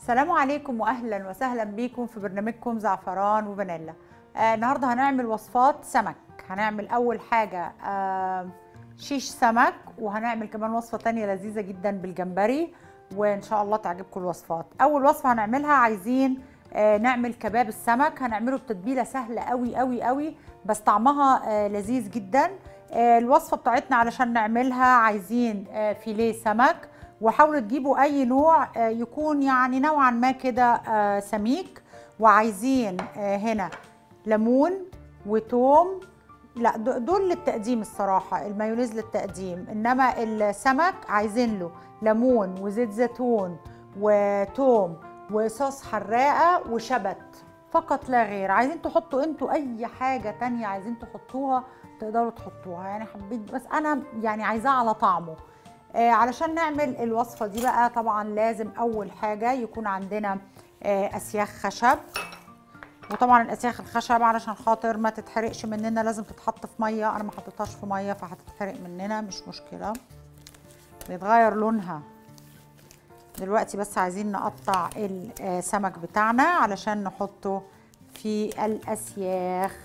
السلام عليكم واهلا وسهلا بيكم في برنامجكم زعفران وفانيلا آه النهارده هنعمل وصفات سمك هنعمل اول حاجه آه شيش سمك وهنعمل كمان وصفه تانية لذيذه جدا بالجمبري وان شاء الله تعجبكم الوصفات اول وصفه هنعملها عايزين آه نعمل كباب السمك هنعمله بتتبيله سهله قوي قوي قوي بس طعمها آه لذيذ جدا آه الوصفه بتاعتنا علشان نعملها عايزين آه فيليه سمك وحاولوا تجيبوا اي نوع آه يكون يعني نوعا ما كده آه سميك وعايزين آه هنا ليمون وتوم لا دول للتقديم الصراحة المايونيز للتقديم إنما السمك عايزين له ليمون وزيت زيتون وتوم وصوص حراقة وشبت فقط لا غير عايزين تحطوا انتوا اي حاجة تانية عايزين تحطوها تقدروا تحطوها يعني حبيت بس انا يعني عايزاه على طعمه آه علشان نعمل الوصفة دي بقى طبعا لازم اول حاجة يكون عندنا آه اسياخ خشب وطبعا الاسياخ الخشب علشان خاطر ما تتحرقش مننا لازم تتحط في ميه انا ما حطيتهاش في ميه فهتتحرق مننا مش مشكله بيتغير لونها دلوقتي بس عايزين نقطع السمك بتاعنا علشان نحطه في الاسياخ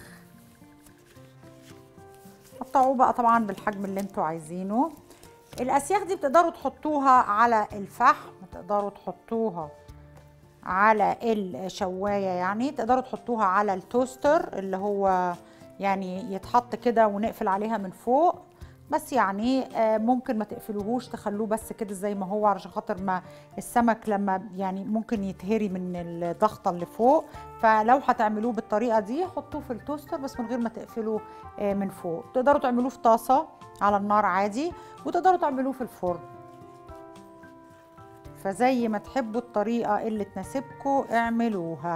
قطعوه بقى طبعا بالحجم اللي انتوا عايزينه الاسياخ دي بتقدروا تحطوها على الفحم تقدروا تحطوها على الشوايه يعني تقدروا تحطوها على التوستر اللي هو يعني يتحط كده ونقفل عليها من فوق بس يعني ممكن ما تقفلوهوش تخلوه بس كده زي ما هو علشان خاطر ما السمك لما يعني ممكن يتهري من الضغطه اللي فوق فلو هتعملوه بالطريقه دي حطوه في التوستر بس من غير ما تقفلوه من فوق تقدروا تعملوه في طاسه على النار عادي وتقدروا تعملوه في الفرن فزي ما تحبوا الطريقة اللي تناسبكم اعملوها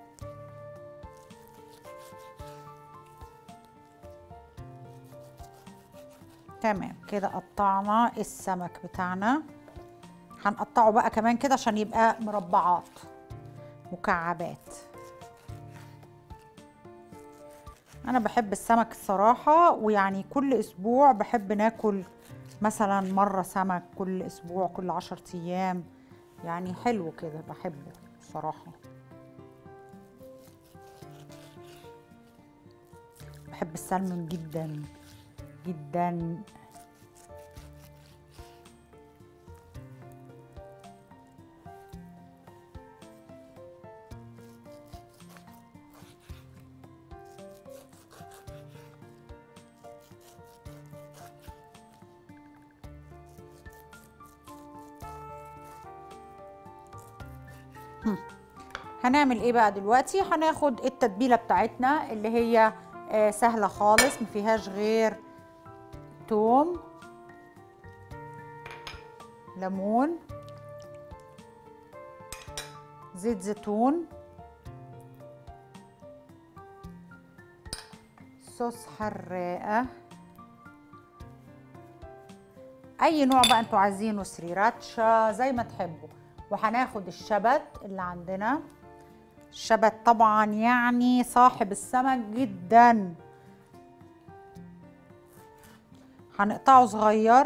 تمام كده قطعنا السمك بتاعنا هنقطعه بقى كمان كده عشان يبقى مربعات مكعبات انا بحب السمك الصراحة ويعني كل اسبوع بحب ناكل مثلا مرة سمك كل اسبوع كل عشر ايام يعني حلو كده بحبه بصراحة بحب السلمون جدا جدا هنعمل ايه بقى دلوقتي هناخد التتبيله بتاعتنا اللي هي آه سهله خالص ما فيهاش غير توم ليمون زيت زيتون صوص حراقه اي نوع بقى انتوا عايزينه سريراتشا زي ما تحبوا وهناخد الشبت اللي عندنا الشبت طبعا يعني صاحب السمك جدا هنقطعه صغير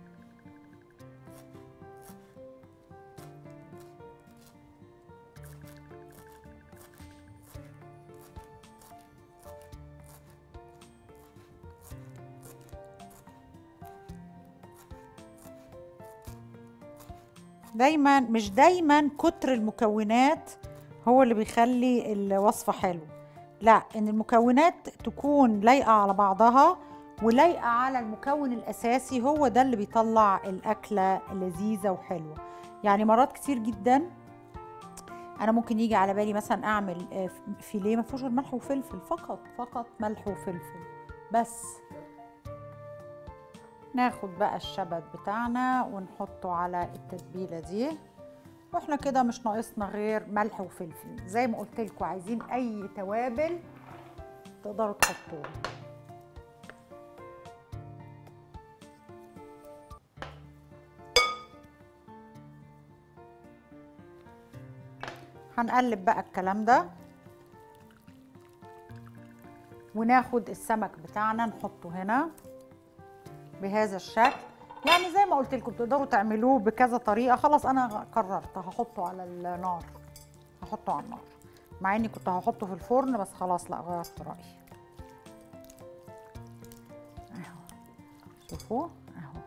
دايما مش دايما كتر المكونات هو اللي بيخلي الوصفة حلوة لا ان المكونات تكون لايقة على بعضها ولايقة على المكون الاساسي هو ده اللي بيطلع الاكلة لذيذة وحلوة يعني مرات كتير جدا انا ممكن يجي على بالي مثلا اعمل فيليه ما فيهوش غير ملح وفلفل فقط فقط ملح وفلفل بس ناخد بقى الشبت بتاعنا ونحطه على التتبيله دي واحنا كده مش ناقصنا غير ملح وفلفل زي ما قلت لكم عايزين اي توابل تقدروا تحطوها هنقلب بقى الكلام ده وناخد السمك بتاعنا نحطه هنا بهذا الشكل يعني زي ما قلت لكم تقدروا تعملوه بكذا طريقه خلاص انا قررت هحطه على النار هحطه على النار مع اني كنت هحطه في الفرن بس خلاص لا غيرت رايي اهو شوفوا اهو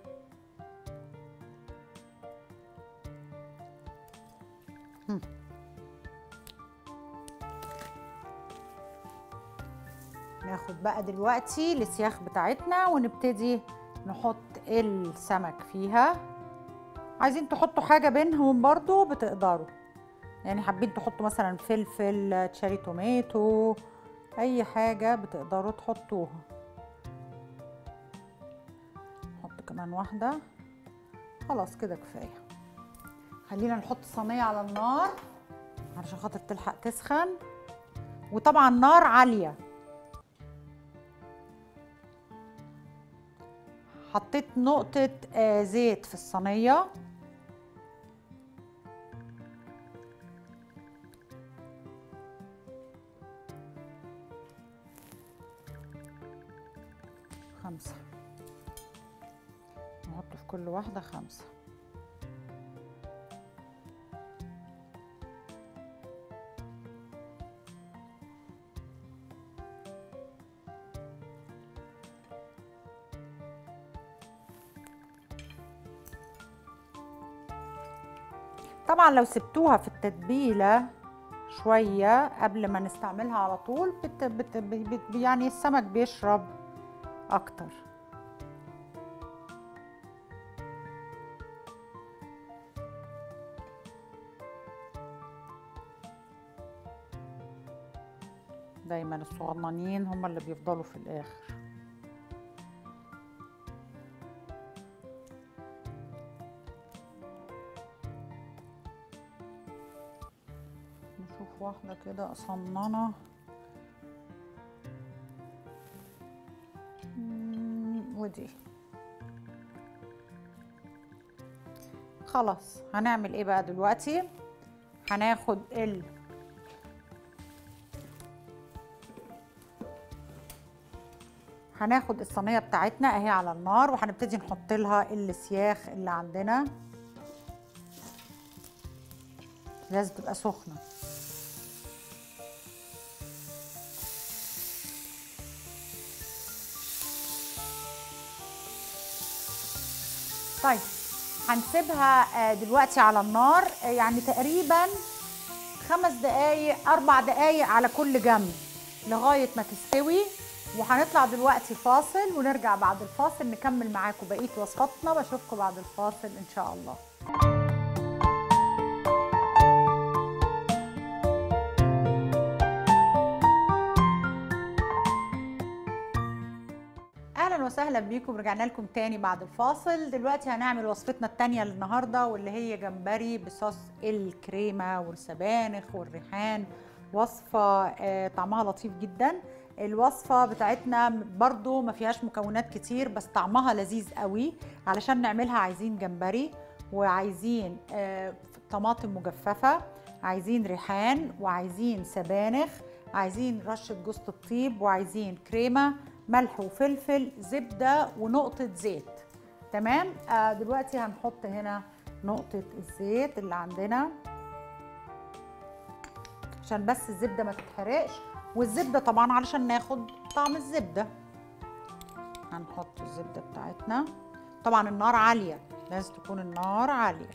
هم. ناخد بقى دلوقتي السياخ بتاعتنا ونبتدي نحط السمك فيها عايزين تحطوا حاجة بينهم برضو بتقدروا يعني حابين تحطوا مثلا فلفل تشاري توماتو اي حاجة بتقدروا تحطوها نحط كمان واحدة خلاص كده كفاية خلينا نحط صينية على النار علشان خاطر تلحق تسخن وطبعا نار عالية حطيت نقطة آه، زيت في الصينية خمسة نحط في كل واحدة خمسة طبعا لو سبتوها في التتبيلة شوية قبل ما نستعملها على طول بت بت بت يعني السمك بيشرب أكتر دايما الصغننين هم اللي بيفضلوا في الآخر نشوف واحدة كده صننة مم، ودي خلاص هنعمل ايه بقى دلوقتي هناخد ال هناخد الصينيه بتاعتنا اهي على النار وهنبتدي نحط لها السياخ اللي عندنا لازم تبقى سخنه طيب هنسيبها آه، دلوقتي على النار آه، يعني تقريبا خمس دقايق اربع دقايق على كل جنب لغايه ما تستوي وهنطلع دلوقتي فاصل ونرجع بعد الفاصل نكمل معاكم بقيه وصفاتنا بشوفكم بعد الفاصل ان شاء الله اهلا وسهلا بيكم رجعنا لكم تاني بعد الفاصل دلوقتي هنعمل وصفتنا التانية للنهارده واللي هي جمبري بصوص الكريمه والسبانخ والريحان وصفه آه، طعمها لطيف جدا الوصفه بتاعتنا برضو ما فيهاش مكونات كتير بس طعمها لذيذ قوي علشان نعملها عايزين جمبري وعايزين آه، طماطم مجففه عايزين ريحان وعايزين سبانخ عايزين رشه جوز الطيب وعايزين كريمه ملح وفلفل زبده ونقطه زيت تمام آه دلوقتي هنحط هنا نقطه الزيت اللي عندنا عشان بس الزبده ما تتحرقش والزبده طبعا علشان ناخد طعم الزبده هنحط الزبده بتاعتنا طبعا النار عاليه لازم تكون النار عاليه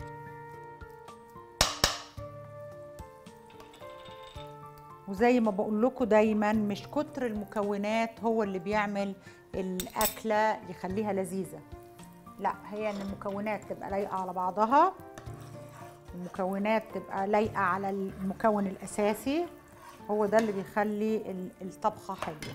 وزي ما بقول لكم دايما مش كتر المكونات هو اللي بيعمل الاكله يخليها لذيذه لا هي ان المكونات تبقى لايقه على بعضها المكونات تبقى لايقه على المكون الاساسي هو ده اللي بيخلي ال- الطبخه حلوه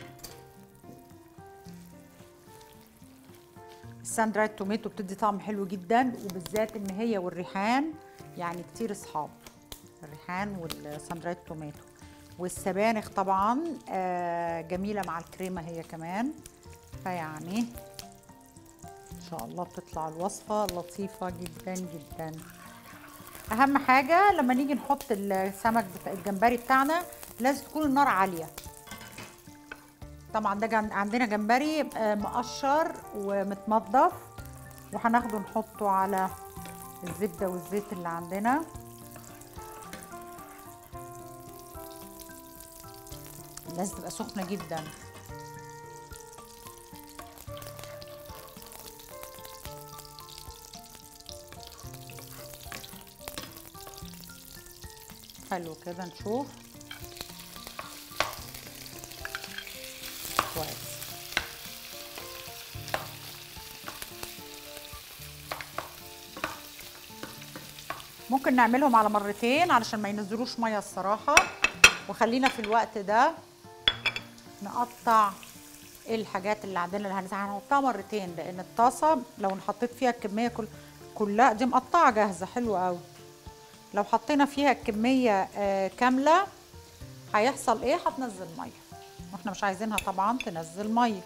السان درايد توميتو بتدي طعم حلو جدا وبالذات ان هي والريحان يعني كتير اصحاب الريحان والسان درايد توميتو والسبانخ طبعا آه، جميله مع الكريمه هي كمان فيعني ان شاء الله بتطلع الوصفه لطيفه جدا جدا اهم حاجه لما نيجي نحط السمك بتاع الجمبري بتاعنا لازم تكون النار عاليه طبعا ده جن- عندنا جمبري آه، مقشر ومتنضف وهناخده نحطه على الزبدة والزيت اللي عندنا لازم تبقى سخنة جدا حلو كده نشوف كويس ممكن نعملهم على مرتين علشان ما ينزلوش ميه الصراحه وخلينا في الوقت ده نقطع الحاجات اللي عندنا اللي هنس- هنحطها مرتين لان الطاسه لو حطيت فيها الكميه كل كلها دي مقطعه جاهزه حلوه قوي لو حطينا فيها الكميه آه كامله هيحصل ايه هتنزل ميه واحنا مش عايزينها طبعا تنزل ميه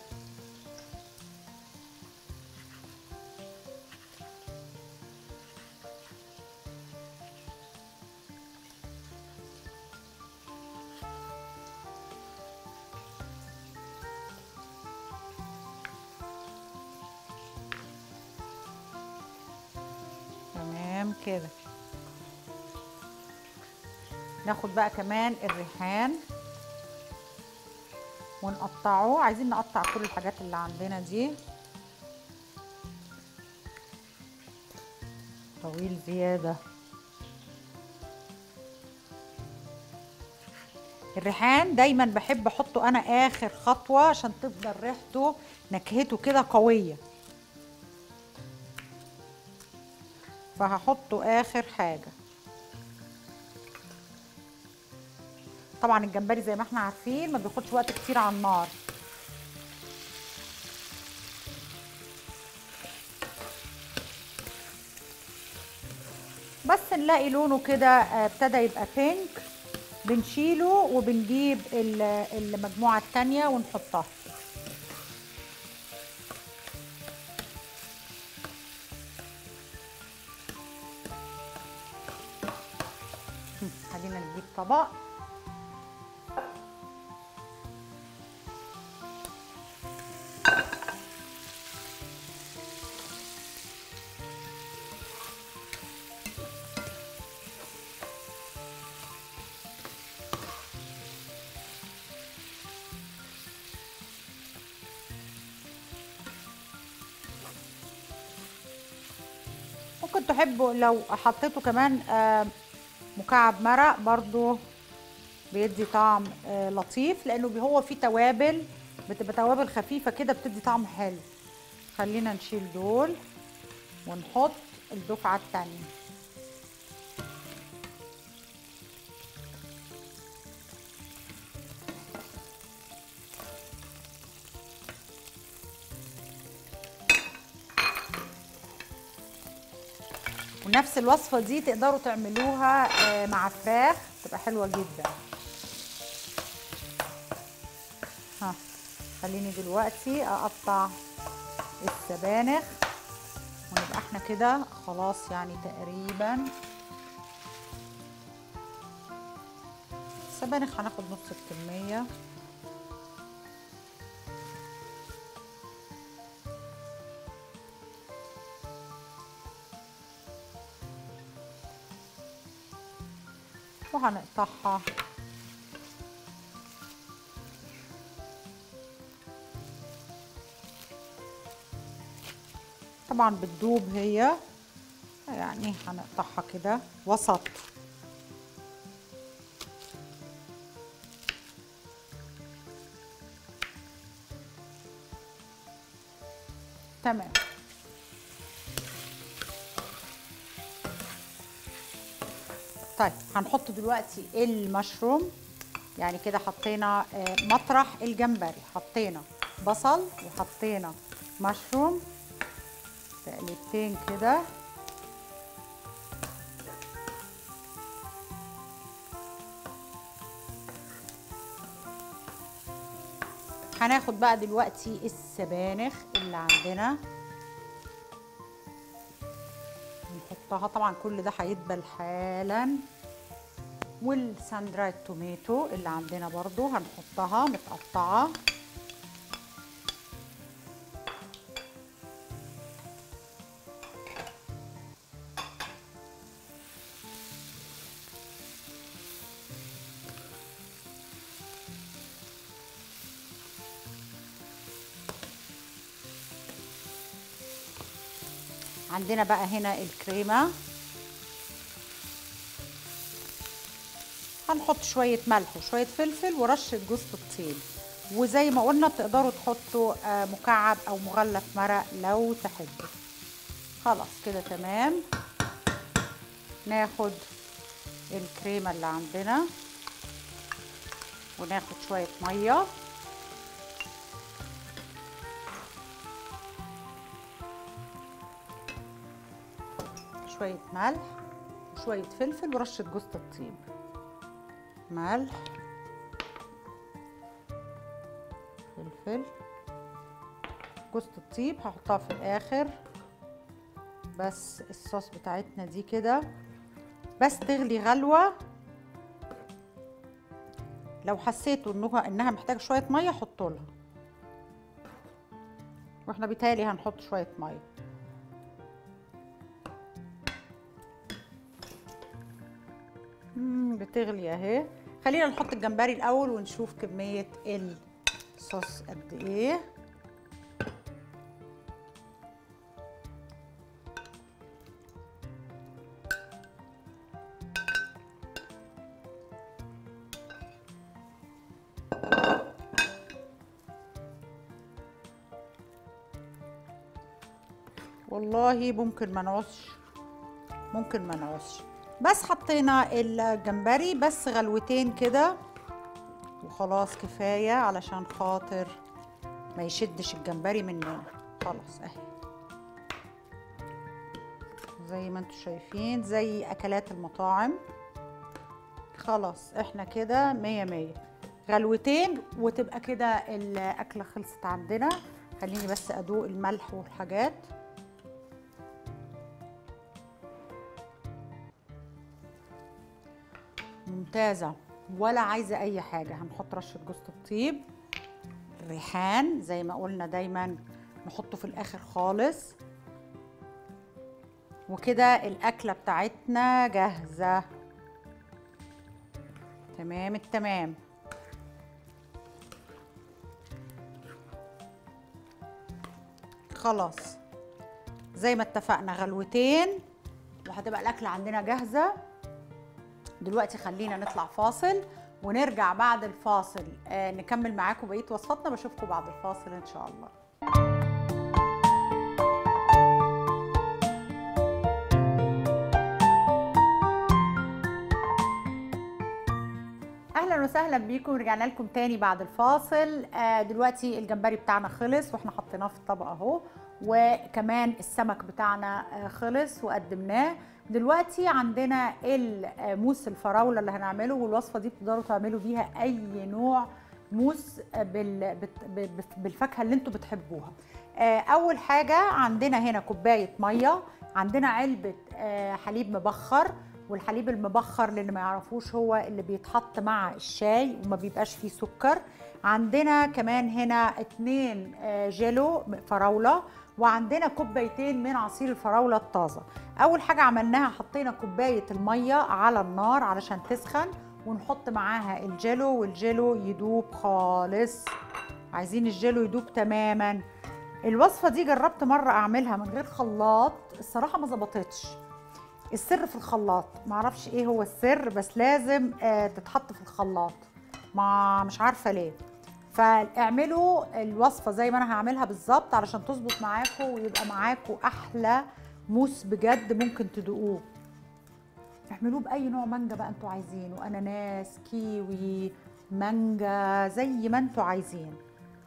تمام كده ناخد بقى كمان الريحان ونقطعه عايزين نقطع كل الحاجات اللي عندنا دي طويل زيادة الريحان دايما بحب احطه انا اخر خطوة عشان تفضل ريحته نكهته كده قوية فهحطه اخر حاجة طبعا الجمبري زي ما احنا عارفين ما بياخدش وقت كتير على النار بس نلاقي لونه كده آه، ابتدى يبقى بينك بنشيله وبنجيب ال- المجموعة التانية ونحطها هم، خلينا نجيب طبق ممكن تحبوا لو حطيته كمان آه، مكعب مرق برضو بيدي طعم آه، لطيف لانه بي- هو فيه توابل بتبقى توابل خفيفه كده بتدي طعم حلو خلينا نشيل دول ونحط الدفعه الثانيه ونفس الوصفه دي تقدروا تعملوها آه، مع فراخ تبقى حلوه جدا ها خليني دلوقتي اقطع السبانخ ونبقى احنا كده خلاص يعني تقريبا السبانخ هناخد نص الكميه وهنقطعها طبعا بتدوب هي يعني هنقطعها كده وسط تمام طيب هنحط دلوقتي المشروم يعني كده حطينا آه، مطرح الجمبري حطينا بصل وحطينا مشروم تقليبتين كده هناخد بقى دلوقتي السبانخ اللي عندنا نحطها طبعا كل ده هيدبل حالا والساندرايت توميتو اللي عندنا برضو هنحطها متقطعه عندنا بقى هنا الكريمه هنحط شويه ملح وشويه فلفل ورشه جوز الطيب وزي ما قلنا تقدروا تحطوا آه، مكعب او مغلف مرق لو تحبوا خلاص كده تمام ناخد الكريمه اللي عندنا وناخد شويه ميه شويه ملح وشويه فلفل ورشه جوز الطيب ملح فلفل جوز الطيب هحطها في الاخر بس الصوص بتاعتنا دي كده بس تغلي غلوه لو حسيتوا انها انها محتاجه شويه ميه حطوا لها واحنا بالتالي هنحط شويه ميه مم، بتغلي اهي خلينا نحط الجمبري الاول ونشوف كميه الصوص قد ايه والله ممكن ما نعوزش ممكن ما نعوزش بس حطينا الجمبري بس غلوتين كده وخلاص كفايه علشان خاطر ما يشدش الجمبري مننا خلاص اهي زي ما انتم شايفين زي اكلات المطاعم خلاص احنا كده مية مية غلوتين وتبقى كده الاكله خلصت عندنا خليني بس ادوق الملح والحاجات ممتازة ولا عايزة أي حاجة هنحط رشة جوز الطيب الريحان زي ما قلنا دايما نحطه في الآخر خالص وكده الأكلة بتاعتنا جاهزة تمام التمام خلاص زي ما اتفقنا غلوتين وهتبقى الأكلة عندنا جاهزة دلوقتي خلينا نطلع فاصل ونرجع بعد الفاصل آه نكمل معاكم بقيه وصفاتنا بشوفكم بعد الفاصل ان شاء الله اهلا وسهلا بيكم رجعنا لكم تاني بعد الفاصل آه دلوقتي الجمبري بتاعنا خلص واحنا حطيناه في الطبق اهو وكمان السمك بتاعنا آه خلص وقدمناه دلوقتي عندنا الموس الفراوله اللي هنعمله والوصفه دي بتقدروا تعملوا بيها اي نوع موس بال- بت- بالفاكهه اللي انتوا بتحبوها آه، اول حاجه عندنا هنا كوبايه ميه عندنا علبه آه، حليب مبخر والحليب المبخر اللي ما يعرفوش هو اللي بيتحط مع الشاي وما بيبقاش فيه سكر عندنا كمان هنا اتنين آه، جيلو فراوله وعندنا كوبايتين من عصير الفراوله الطازه اول حاجه عملناها حطينا كوبايه الميه على النار علشان تسخن ونحط معاها الجيلو والجيلو يدوب خالص عايزين الجيلو يدوب تماما الوصفه دي جربت مره اعملها من غير خلاط الصراحه ما ظبطتش السر في الخلاط معرفش ايه هو السر بس لازم آه تتحط في الخلاط ما مش عارفه ليه فاعملوا الوصفه زي ما انا هعملها بالظبط علشان تظبط معاكم ويبقى معاكم احلى موس بجد ممكن تدوقوه اعملوه باي نوع مانجا بقى انتوا عايزينه اناناس كيوي مانجا زي ما انتوا عايزين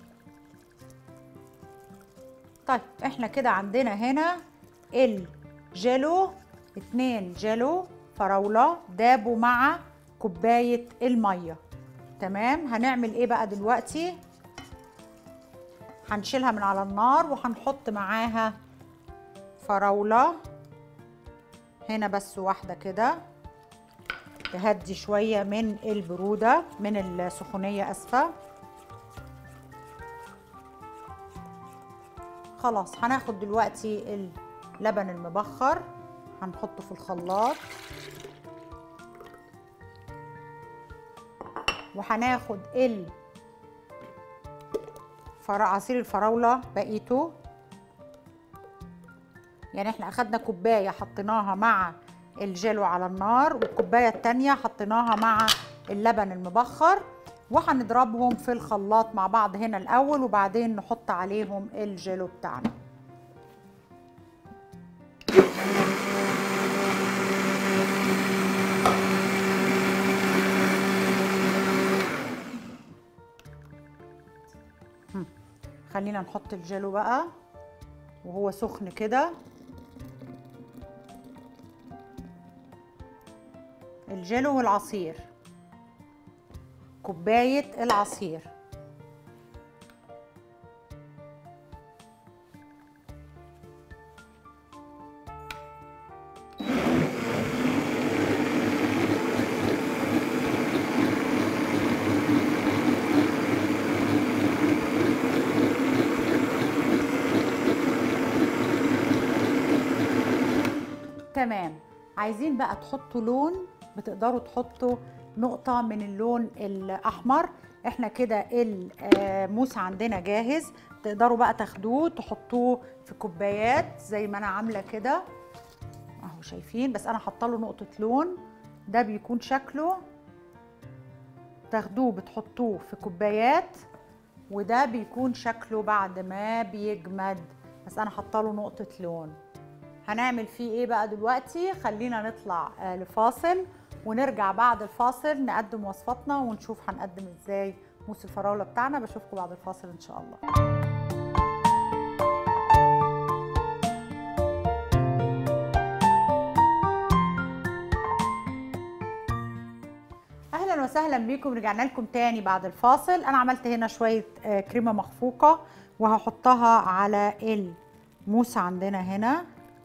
طيب احنا كده عندنا هنا الجيلو اتنين جيلو فراولة دابوا مع كوباية المية تمام هنعمل ايه بقى دلوقتي هنشيلها من على النار وهنحط معاها فراولة هنا بس واحدة كده تهدي شوية من البرودة من السخونية أسفة خلاص هناخد دلوقتي اللبن المبخر هنحطه في الخلاط وهناخد ال فرا عصير الفراولة بقيته يعني احنا اخدنا كوبايه حطيناها مع الجيلو على النار والكوبايه التانية حطيناها مع اللبن المبخر وهنضربهم في الخلاط مع بعض هنا الاول وبعدين نحط عليهم الجيلو بتاعنا هم. خلينا نحط الجيلو بقى وهو سخن كده الجيلو والعصير كوباية العصير تمام عايزين بقى تحطوا لون بتقدروا تحطوا نقطة من اللون الأحمر احنا كده الموس عندنا جاهز تقدروا بقى تاخدوه تحطوه في كوبايات زي ما انا عاملة كده اهو شايفين بس انا حاطه له نقطة لون ده بيكون شكله تاخدوه بتحطوه في كوبايات وده بيكون شكله بعد ما بيجمد بس انا حاطه له نقطة لون هنعمل فيه ايه بقى دلوقتي خلينا نطلع آه لفاصل ونرجع بعد الفاصل نقدم وصفاتنا ونشوف هنقدم ازاي موس الفراوله بتاعنا بشوفكم بعد الفاصل ان شاء الله اهلا وسهلا بيكم رجعنا لكم تاني بعد الفاصل انا عملت هنا شويه آه كريمه مخفوقه وهحطها على الموس عندنا هنا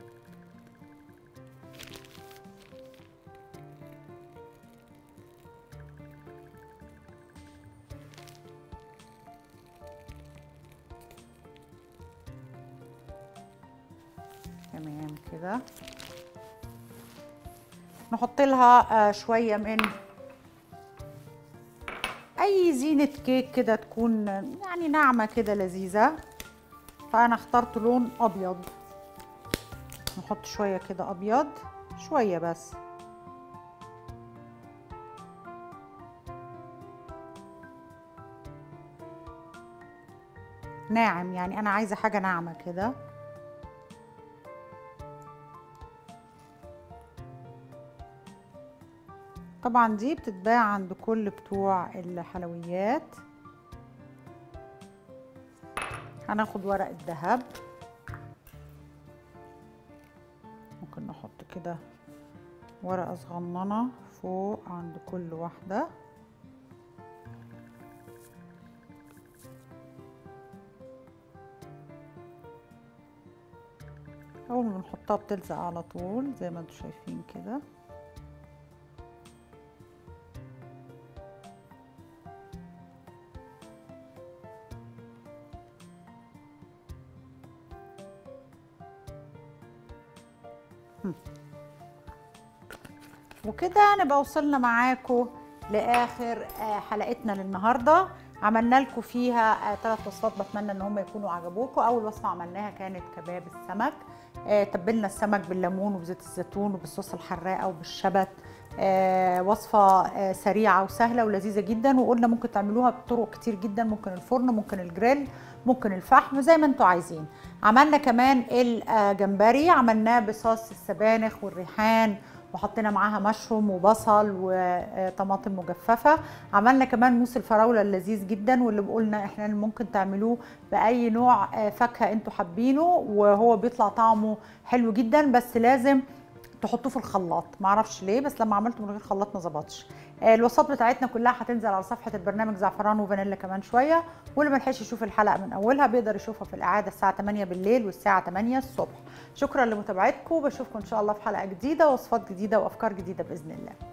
تمام كده نحط لها شويه من اي زينه كيك كده تكون يعني ناعمه كده لذيذه فانا اخترت لون ابيض نحط شويه كده ابيض شويه بس ناعم يعني انا عايزه حاجه ناعمه كده طبعا دي بتتباع عند كل بتوع الحلويات هناخد ورق الذهب ممكن نحط كده ورقة صغننة فوق عند كل واحدة أول ما بنحطها بتلزق على طول زي ما انتم شايفين كده وكده نبقى وصلنا معاكم لاخر حلقتنا للنهارده عملنا لكم فيها ثلاث وصفات بتمنى ان هم يكونوا عجبوكم اول وصفه عملناها كانت كباب السمك تبلنا السمك بالليمون وبزيت الزيتون وبالصوص الحراقه وبالشبت وصفه سريعه وسهله ولذيذه جدا وقلنا ممكن تعملوها بطرق كتير جدا ممكن الفرن ممكن الجريل ممكن الفحم زي ما انتوا عايزين عملنا كمان الجمبري عملناه بصوص السبانخ والريحان وحطينا معاها مشروم وبصل وطماطم مجففه عملنا كمان موس الفراوله اللذيذ جدا واللي قلنا احنا ممكن تعملوه باي نوع فاكهه انتوا حابينه وهو بيطلع طعمه حلو جدا بس لازم تحطوه في الخلاط معرفش ليه بس لما عملته من غير خلاط ما ظبطش الوصفات بتاعتنا كلها هتنزل على صفحه البرنامج زعفران وفانيلا كمان شويه واللي ما لحقش يشوف الحلقه من اولها بيقدر يشوفها في الاعاده الساعه 8 بالليل والساعه 8 الصبح شكرا لمتابعتكم بشوفكم ان شاء الله في حلقه جديده ووصفات جديده وافكار جديده باذن الله